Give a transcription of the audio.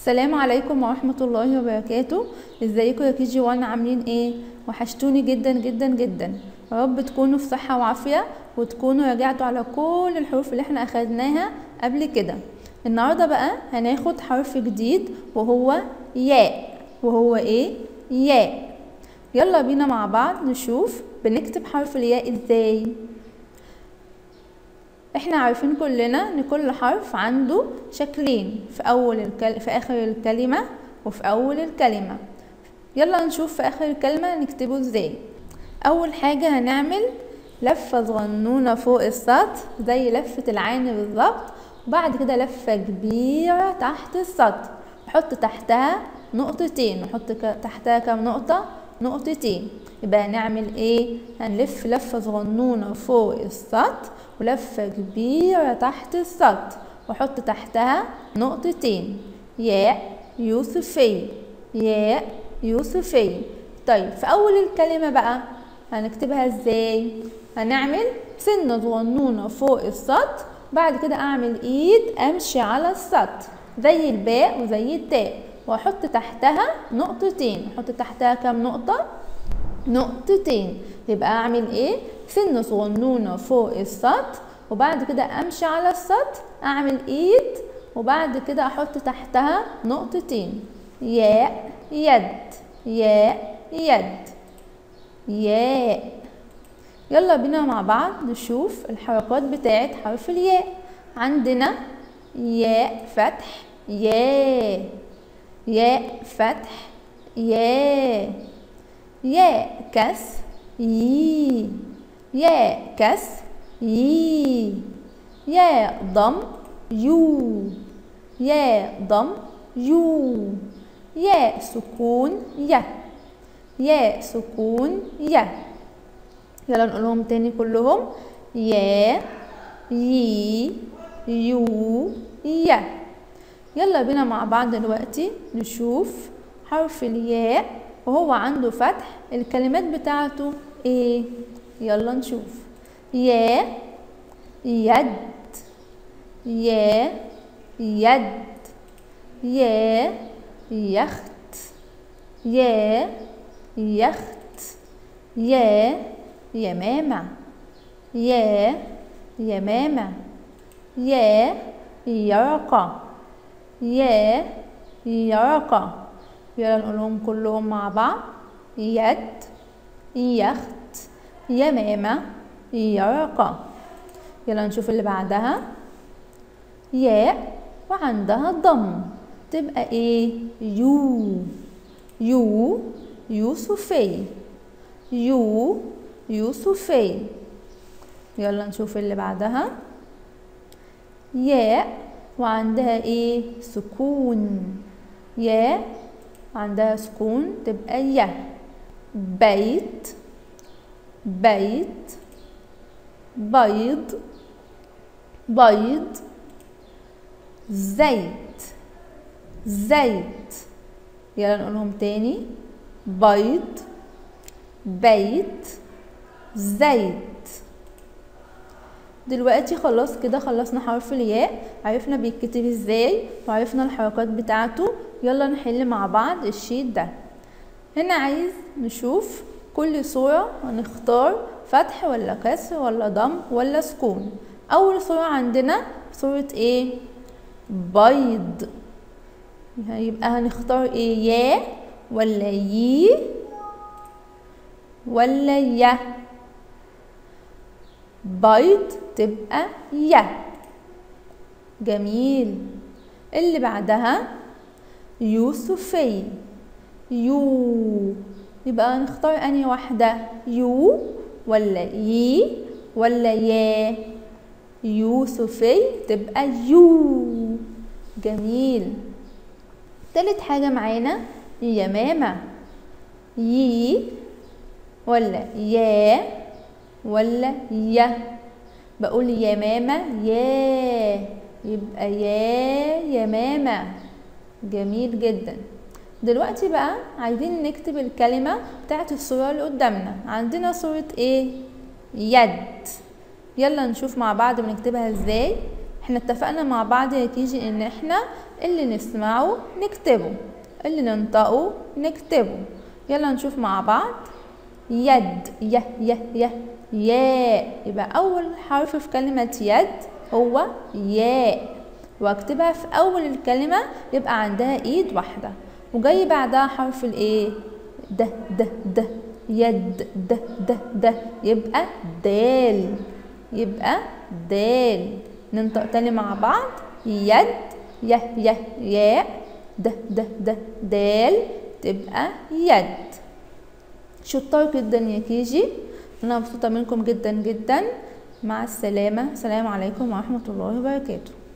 السلام عليكم ورحمة الله وبركاته ازيكم يا كي جي وان عاملين ايه وحشتوني جدا جدا جدا يا رب تكونوا في صحة وعافية وتكونوا رجعتوا على كل الحروف اللي احنا اخدناها قبل كده النهاردة بقى هناخد حرف جديد وهو ياء وهو ايه ياء يلا بينا مع بعض نشوف بنكتب حرف الياء ازاي احنا عارفين كلنا ان كل حرف عنده شكلين في اول الكل... في اخر الكلمة وفي اول الكلمة يلا نشوف في اخر الكلمة نكتبه ازاي اول حاجة هنعمل لفة صغنونة فوق السطر زي لفة العين بالظبط وبعد كده لفة كبيرة تحت السطر نحط تحتها نقطتين نحط تحتها كام نقطة نقطتين يبقى هنعمل ايه هنلف لفة صغنونة فوق السطر ولفة كبيرة تحت السطر واحط تحتها نقطتين ياء يوسفي ياء يوسفي طيب في اول الكلمة بقى هنكتبها ازاي هنعمل سنة صغنونة فوق السطر بعد كده اعمل ايد امشي على السطر زي الباء وزي التاء واحط تحتها نقطتين احط تحتها كام نقطة نقطتين يبقى اعمل ايه سنة صغنونة فوق السطر وبعد كده امشي على السطر اعمل ايد وبعد كده احط تحتها نقطتين ياء يد ياء يد ياء يلا بينا مع بعض نشوف الحركات بتاعت حرف الياء عندنا ياء فتح ياء ياء فتح ياء ياء كسر يي ياء كسر يي ياء ضم يو ياء ضم يو ياء سكون ي ياء سكون ي يلا نقولهم تاني كلهم يا يي يو ي يلا بينا مع بعض دلوقتي نشوف حرف الياء وهو عنده فتح الكلمات بتاعته ايه يلا نشوف يا يد يا يد يا يخت يا يخت يا يمامة يا يمامة يا يرقة يا يرقة يلا نقولهم كلهم مع بعض يد يخت يمامة يرقة يلا نشوف اللي بعدها ياء وعندها ضم تبقى ايه يو يو يوسفي يو يوسفي يلا نشوف اللي بعدها ياء وعندها ايه سكون ياء عندها سكون تبقى ي بيت بيت بيض بيض زيت زيت يلا نقولهم تاني بيض بيت زيت دلوقتي خلاص كده خلصنا حرف الياء عرفنا بيتكتب ازاي وعرفنا الحركات بتاعته يلا نحل مع بعض الشيت ده هنا عايز نشوف كل صورة ونختار فتح ولا كسر ولا ضم ولا سكون أول صورة عندنا صورة ايه بيض يبقى هنختار ايه يا ولا يي ولا يا بيض تبقى يا جميل اللي بعدها يوسفي يو يبقى نختار انهي واحدة يو ولا يي ولا يا يوسفي تبقى يو جميل تالت حاجة معانا يمامة يي ولا يا ولا يا بقول يمامة يا يبقى يا يمامة جميل جدا دلوقتي بقى عايزين نكتب الكلمة بتاعت الصورة اللي قدامنا عندنا صورة ايه يد يلا نشوف مع بعض بنكتبها ازاي احنا اتفقنا مع بعض يا كيجي ان احنا اللي نسمعه نكتبه اللي ننطقه نكتبه يلا نشوف مع بعض يد يه يه يه ياء يبقى أول حرف في كلمة يد هو ياء واكتبها في أول الكلمة يبقى عندها إيد واحدة وجاي بعدها حرف الإيه ده ده ده يد ده ده ده يبقى دال يبقى دال ننطق تاني مع بعض يد يه يه ياء ده ده ده دال تبقى يد شطار جدا يا كيجي انا مبسوطه منكم جدا جدا مع السلامه السلام عليكم ورحمه الله وبركاته